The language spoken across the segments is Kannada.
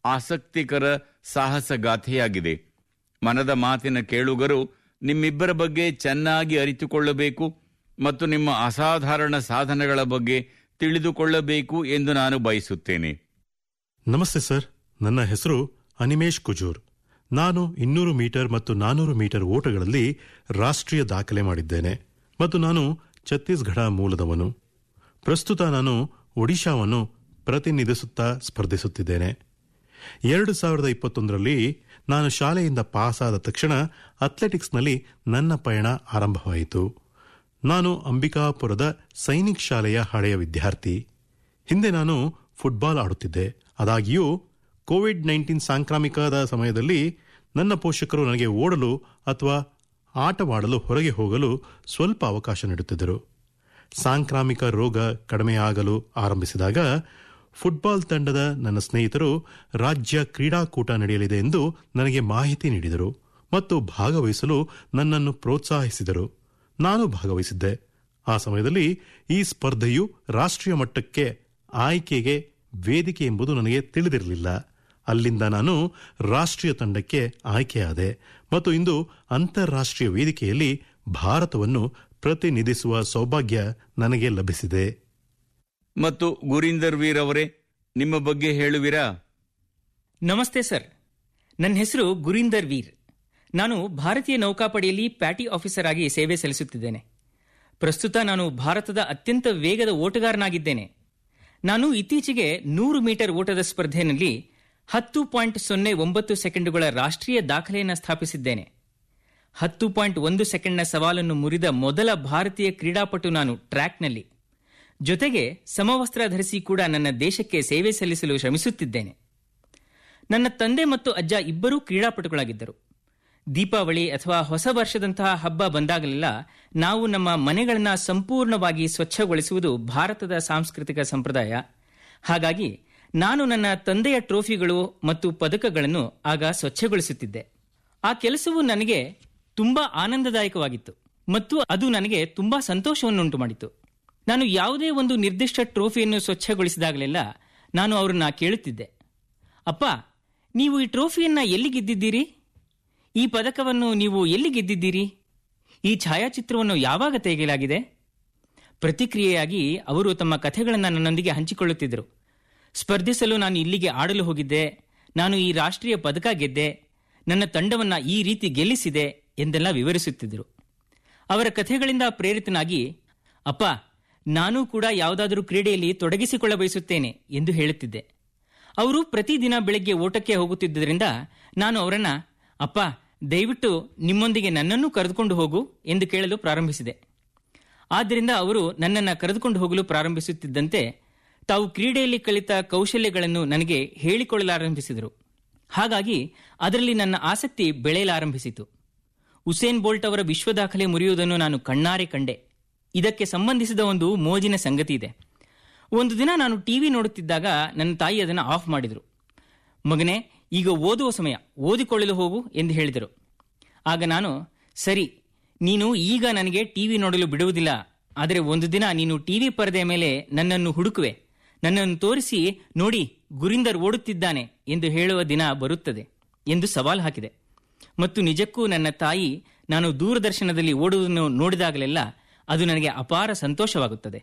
ಆಸಕ್ತಿಕರ ಸಾಹಸಗಾಥೆಯಾಗಿದೆ ಮನದ ಮಾತಿನ ಕೇಳುಗರು ನಿಮ್ಮಿಬ್ಬರ ಬಗ್ಗೆ ಚೆನ್ನಾಗಿ ಅರಿತುಕೊಳ್ಳಬೇಕು ಮತ್ತು ನಿಮ್ಮ ಅಸಾಧಾರಣ ಸಾಧನೆಗಳ ಬಗ್ಗೆ ತಿಳಿದುಕೊಳ್ಳಬೇಕು ಎಂದು ನಾನು ಬಯಸುತ್ತೇನೆ ನಮಸ್ತೆ ಸರ್ ನನ್ನ ಹೆಸರು ಅನಿಮೇಶ್ ಕುಜೂರ್ ನಾನು ಇನ್ನೂರು ಮೀಟರ್ ಮತ್ತು ನಾನೂರು ಮೀಟರ್ ಓಟಗಳಲ್ಲಿ ರಾಷ್ಟ್ರೀಯ ದಾಖಲೆ ಮಾಡಿದ್ದೇನೆ ಮತ್ತು ನಾನು ಛತ್ತೀಸ್ಗಢ ಮೂಲದವನು ಪ್ರಸ್ತುತ ನಾನು ಒಡಿಶಾವನ್ನು ಪ್ರತಿನಿಧಿಸುತ್ತಾ ಸ್ಪರ್ಧಿಸುತ್ತಿದ್ದೇನೆ ಎರಡು ಸಾವಿರದ ಇಪ್ಪತ್ತೊಂದರಲ್ಲಿ ನಾನು ಶಾಲೆಯಿಂದ ಪಾಸಾದ ತಕ್ಷಣ ಅಥ್ಲೆಟಿಕ್ಸ್ನಲ್ಲಿ ನನ್ನ ಪಯಣ ಆರಂಭವಾಯಿತು ನಾನು ಅಂಬಿಕಾಪುರದ ಸೈನಿಕ್ ಶಾಲೆಯ ಹಳೆಯ ವಿದ್ಯಾರ್ಥಿ ಹಿಂದೆ ನಾನು ಫುಟ್ಬಾಲ್ ಆಡುತ್ತಿದ್ದೆ ಆದಾಗ್ಯೂ ಕೋವಿಡ್ ನೈನ್ಟೀನ್ ಸಾಂಕ್ರಾಮಿಕದ ಸಮಯದಲ್ಲಿ ನನ್ನ ಪೋಷಕರು ನನಗೆ ಓಡಲು ಅಥವಾ ಆಟವಾಡಲು ಹೊರಗೆ ಹೋಗಲು ಸ್ವಲ್ಪ ಅವಕಾಶ ನೀಡುತ್ತಿದ್ದರು ಸಾಂಕ್ರಾಮಿಕ ರೋಗ ಕಡಿಮೆಯಾಗಲು ಆರಂಭಿಸಿದಾಗ ಫುಟ್ಬಾಲ್ ತಂಡದ ನನ್ನ ಸ್ನೇಹಿತರು ರಾಜ್ಯ ಕ್ರೀಡಾಕೂಟ ನಡೆಯಲಿದೆ ಎಂದು ನನಗೆ ಮಾಹಿತಿ ನೀಡಿದರು ಮತ್ತು ಭಾಗವಹಿಸಲು ನನ್ನನ್ನು ಪ್ರೋತ್ಸಾಹಿಸಿದರು ನಾನು ಭಾಗವಹಿಸಿದ್ದೆ ಆ ಸಮಯದಲ್ಲಿ ಈ ಸ್ಪರ್ಧೆಯು ರಾಷ್ಟ್ರೀಯ ಮಟ್ಟಕ್ಕೆ ಆಯ್ಕೆಗೆ ವೇದಿಕೆ ಎಂಬುದು ನನಗೆ ತಿಳಿದಿರಲಿಲ್ಲ ಅಲ್ಲಿಂದ ನಾನು ರಾಷ್ಟ್ರೀಯ ತಂಡಕ್ಕೆ ಆಯ್ಕೆಯಾದೆ ಮತ್ತು ಇಂದು ಅಂತಾರಾಷ್ಟ್ರೀಯ ವೇದಿಕೆಯಲ್ಲಿ ಭಾರತವನ್ನು ಪ್ರತಿನಿಧಿಸುವ ಸೌಭಾಗ್ಯ ನನಗೆ ಲಭಿಸಿದೆ ಮತ್ತು ಗುರೀಂದರ್ ವೀರ್ ಅವರೇ ನಿಮ್ಮ ಬಗ್ಗೆ ಹೇಳುವಿರಾ ನಮಸ್ತೆ ಸರ್ ನನ್ನ ಹೆಸರು ಗುರೀಂದರ್ ವೀರ್ ನಾನು ಭಾರತೀಯ ನೌಕಾಪಡೆಯಲ್ಲಿ ಪ್ಯಾಟಿ ಆಫೀಸರ್ ಆಗಿ ಸೇವೆ ಸಲ್ಲಿಸುತ್ತಿದ್ದೇನೆ ಪ್ರಸ್ತುತ ನಾನು ಭಾರತದ ಅತ್ಯಂತ ವೇಗದ ಓಟಗಾರನಾಗಿದ್ದೇನೆ ನಾನು ಇತ್ತೀಚೆಗೆ ನೂರು ಮೀಟರ್ ಓಟದ ಸ್ಪರ್ಧೆಯಲ್ಲಿ ಹತ್ತು ಪಾಯಿಂಟ್ ಸೊನ್ನೆ ಒಂಬತ್ತು ಸೆಕೆಂಡುಗಳ ರಾಷ್ಟ್ರೀಯ ದಾಖಲೆಯನ್ನು ಸ್ಥಾಪಿಸಿದ್ದೇನೆ ಹತ್ತು ಪಾಯಿಂಟ್ ಒಂದು ಸೆಕೆಂಡ್ನ ಸವಾಲನ್ನು ಮುರಿದ ಮೊದಲ ಭಾರತೀಯ ಕ್ರೀಡಾಪಟು ನಾನು ಟ್ರ್ಯಾಕ್ನಲ್ಲಿ ಜೊತೆಗೆ ಸಮವಸ್ತ್ರ ಧರಿಸಿ ಕೂಡ ನನ್ನ ದೇಶಕ್ಕೆ ಸೇವೆ ಸಲ್ಲಿಸಲು ಶ್ರಮಿಸುತ್ತಿದ್ದೇನೆ ನನ್ನ ತಂದೆ ಮತ್ತು ಅಜ್ಜ ಇಬ್ಬರೂ ಕ್ರೀಡಾಪಟುಗಳಾಗಿದ್ದರು ದೀಪಾವಳಿ ಅಥವಾ ಹೊಸ ವರ್ಷದಂತಹ ಹಬ್ಬ ಬಂದಾಗಲೆಲ್ಲ ನಾವು ನಮ್ಮ ಮನೆಗಳನ್ನು ಸಂಪೂರ್ಣವಾಗಿ ಸ್ವಚ್ಛಗೊಳಿಸುವುದು ಭಾರತದ ಸಾಂಸ್ಕೃತಿಕ ಸಂಪ್ರದಾಯ ಹಾಗಾಗಿ ನಾನು ನನ್ನ ತಂದೆಯ ಟ್ರೋಫಿಗಳು ಮತ್ತು ಪದಕಗಳನ್ನು ಆಗ ಸ್ವಚ್ಛಗೊಳಿಸುತ್ತಿದ್ದೆ ಆ ಕೆಲಸವು ನನಗೆ ತುಂಬಾ ಆನಂದದಾಯಕವಾಗಿತ್ತು ಮತ್ತು ಅದು ನನಗೆ ತುಂಬಾ ಸಂತೋಷವನ್ನುಂಟು ಮಾಡಿತು ನಾನು ಯಾವುದೇ ಒಂದು ನಿರ್ದಿಷ್ಟ ಟ್ರೋಫಿಯನ್ನು ಸ್ವಚ್ಛಗೊಳಿಸಿದಾಗಲೆಲ್ಲ ನಾನು ಅವರನ್ನ ಕೇಳುತ್ತಿದ್ದೆ ಅಪ್ಪ ನೀವು ಈ ಟ್ರೋಫಿಯನ್ನ ಎಲ್ಲಿ ಗೆದ್ದಿದ್ದೀರಿ ಈ ಪದಕವನ್ನು ನೀವು ಎಲ್ಲಿ ಗೆದ್ದಿದ್ದೀರಿ ಈ ಛಾಯಾಚಿತ್ರವನ್ನು ಯಾವಾಗ ತೆಗೆಯಲಾಗಿದೆ ಪ್ರತಿಕ್ರಿಯೆಯಾಗಿ ಅವರು ತಮ್ಮ ಕಥೆಗಳನ್ನು ನನ್ನೊಂದಿಗೆ ಹಂಚಿಕೊಳ್ಳುತ್ತಿದ್ದರು ಸ್ಪರ್ಧಿಸಲು ನಾನು ಇಲ್ಲಿಗೆ ಆಡಲು ಹೋಗಿದ್ದೆ ನಾನು ಈ ರಾಷ್ಟ್ರೀಯ ಪದಕ ಗೆದ್ದೆ ನನ್ನ ತಂಡವನ್ನ ಈ ರೀತಿ ಗೆಲ್ಲಿಸಿದೆ ಎಂದೆಲ್ಲ ವಿವರಿಸುತ್ತಿದ್ದರು ಅವರ ಕಥೆಗಳಿಂದ ಪ್ರೇರಿತನಾಗಿ ಅಪ್ಪ ನಾನೂ ಕೂಡ ಯಾವುದಾದರೂ ಕ್ರೀಡೆಯಲ್ಲಿ ತೊಡಗಿಸಿಕೊಳ್ಳ ಬಯಸುತ್ತೇನೆ ಎಂದು ಹೇಳುತ್ತಿದ್ದೆ ಅವರು ಪ್ರತಿದಿನ ಬೆಳಗ್ಗೆ ಓಟಕ್ಕೆ ಹೋಗುತ್ತಿದ್ದರಿಂದ ನಾನು ಅವರನ್ನ ಅಪ್ಪ ದಯವಿಟ್ಟು ನಿಮ್ಮೊಂದಿಗೆ ನನ್ನನ್ನು ಕರೆದುಕೊಂಡು ಹೋಗು ಎಂದು ಕೇಳಲು ಪ್ರಾರಂಭಿಸಿದೆ ಆದ್ದರಿಂದ ಅವರು ನನ್ನನ್ನು ಕರೆದುಕೊಂಡು ಹೋಗಲು ಪ್ರಾರಂಭಿಸುತ್ತಿದ್ದಂತೆ ತಾವು ಕ್ರೀಡೆಯಲ್ಲಿ ಕಲಿತ ಕೌಶಲ್ಯಗಳನ್ನು ನನಗೆ ಹೇಳಿಕೊಳ್ಳಲಾರಂಭಿಸಿದರು ಹಾಗಾಗಿ ಅದರಲ್ಲಿ ನನ್ನ ಆಸಕ್ತಿ ಬೆಳೆಯಲಾರಂಭಿಸಿತು ಉಸೇನ್ ಬೋಲ್ಟ್ ಅವರ ವಿಶ್ವ ದಾಖಲೆ ಮುರಿಯುವುದನ್ನು ನಾನು ಕಣ್ಣಾರೆ ಕಂಡೆ ಇದಕ್ಕೆ ಸಂಬಂಧಿಸಿದ ಒಂದು ಮೋಜಿನ ಸಂಗತಿ ಇದೆ ಒಂದು ದಿನ ನಾನು ಟಿವಿ ನೋಡುತ್ತಿದ್ದಾಗ ನನ್ನ ತಾಯಿ ಅದನ್ನು ಆಫ್ ಮಾಡಿದರು ಮಗನೇ ಈಗ ಓದುವ ಸಮಯ ಓದಿಕೊಳ್ಳಲು ಹೋಗು ಎಂದು ಹೇಳಿದರು ಆಗ ನಾನು ಸರಿ ನೀನು ಈಗ ನನಗೆ ಟಿವಿ ನೋಡಲು ಬಿಡುವುದಿಲ್ಲ ಆದರೆ ಒಂದು ದಿನ ನೀನು ಟಿವಿ ಪರದೆಯ ಮೇಲೆ ನನ್ನನ್ನು ಹುಡುಕುವೆ ನನ್ನನ್ನು ತೋರಿಸಿ ನೋಡಿ ಗುರಿಂದರ್ ಓಡುತ್ತಿದ್ದಾನೆ ಎಂದು ಹೇಳುವ ದಿನ ಬರುತ್ತದೆ ಎಂದು ಸವಾಲು ಹಾಕಿದೆ ಮತ್ತು ನಿಜಕ್ಕೂ ನನ್ನ ತಾಯಿ ನಾನು ದೂರದರ್ಶನದಲ್ಲಿ ಓಡುವುದನ್ನು ನೋಡಿದಾಗಲೆಲ್ಲ ಅದು ನನಗೆ ಅಪಾರ ಸಂತೋಷವಾಗುತ್ತದೆ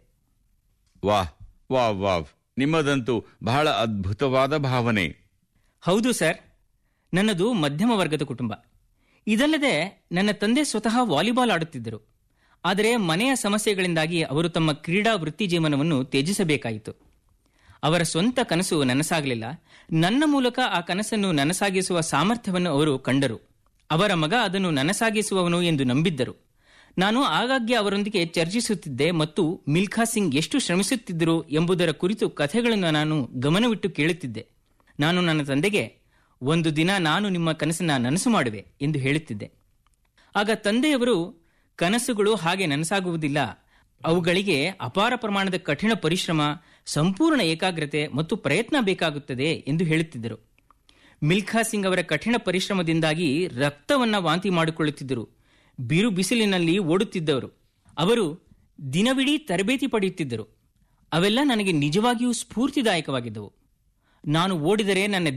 ವಾಹ್ ವಾವ್ ವಾವ್ ನಿಮ್ಮದಂತೂ ಬಹಳ ಅದ್ಭುತವಾದ ಭಾವನೆ ಹೌದು ಸರ್ ನನ್ನದು ಮಧ್ಯಮ ವರ್ಗದ ಕುಟುಂಬ ಇದಲ್ಲದೆ ನನ್ನ ತಂದೆ ಸ್ವತಃ ವಾಲಿಬಾಲ್ ಆಡುತ್ತಿದ್ದರು ಆದರೆ ಮನೆಯ ಸಮಸ್ಯೆಗಳಿಂದಾಗಿ ಅವರು ತಮ್ಮ ಕ್ರೀಡಾ ವೃತ್ತಿ ಜೀವನವನ್ನು ತ್ಯಜಿಸಬೇಕಾಯಿತು ಅವರ ಸ್ವಂತ ಕನಸು ನನಸಾಗಲಿಲ್ಲ ನನ್ನ ಮೂಲಕ ಆ ಕನಸನ್ನು ನನಸಾಗಿಸುವ ಸಾಮರ್ಥ್ಯವನ್ನು ಅವರು ಕಂಡರು ಅವರ ಮಗ ಅದನ್ನು ನನಸಾಗಿಸುವವನು ಎಂದು ನಂಬಿದ್ದರು ನಾನು ಆಗಾಗ್ಗೆ ಅವರೊಂದಿಗೆ ಚರ್ಚಿಸುತ್ತಿದ್ದೆ ಮತ್ತು ಮಿಲ್ಖಾ ಸಿಂಗ್ ಎಷ್ಟು ಶ್ರಮಿಸುತ್ತಿದ್ದರು ಎಂಬುದರ ಕುರಿತು ಕಥೆಗಳನ್ನು ನಾನು ಗಮನವಿಟ್ಟು ಕೇಳುತ್ತಿದ್ದೆ ನಾನು ನನ್ನ ತಂದೆಗೆ ಒಂದು ದಿನ ನಾನು ನಿಮ್ಮ ಕನಸನ್ನ ನನಸು ಮಾಡುವೆ ಎಂದು ಹೇಳುತ್ತಿದ್ದೆ ಆಗ ತಂದೆಯವರು ಕನಸುಗಳು ಹಾಗೆ ನನಸಾಗುವುದಿಲ್ಲ ಅವುಗಳಿಗೆ ಅಪಾರ ಪ್ರಮಾಣದ ಕಠಿಣ ಪರಿಶ್ರಮ ಸಂಪೂರ್ಣ ಏಕಾಗ್ರತೆ ಮತ್ತು ಪ್ರಯತ್ನ ಬೇಕಾಗುತ್ತದೆ ಎಂದು ಹೇಳುತ್ತಿದ್ದರು ಮಿಲ್ಖಾ ಸಿಂಗ್ ಅವರ ಕಠಿಣ ಪರಿಶ್ರಮದಿಂದಾಗಿ ರಕ್ತವನ್ನ ವಾಂತಿ ಮಾಡಿಕೊಳ್ಳುತ್ತಿದ್ದರು ಬಿರು ಬಿಸಿಲಿನಲ್ಲಿ ಓಡುತ್ತಿದ್ದವರು ಅವರು ದಿನವಿಡೀ ತರಬೇತಿ ಪಡೆಯುತ್ತಿದ್ದರು ಅವೆಲ್ಲ ನನಗೆ ನಿಜವಾಗಿಯೂ ಸ್ಫೂರ್ತಿದಾಯಕವಾಗಿದ್ದವು ನಾನು ಓಡಿದರೆ ನನ್ನ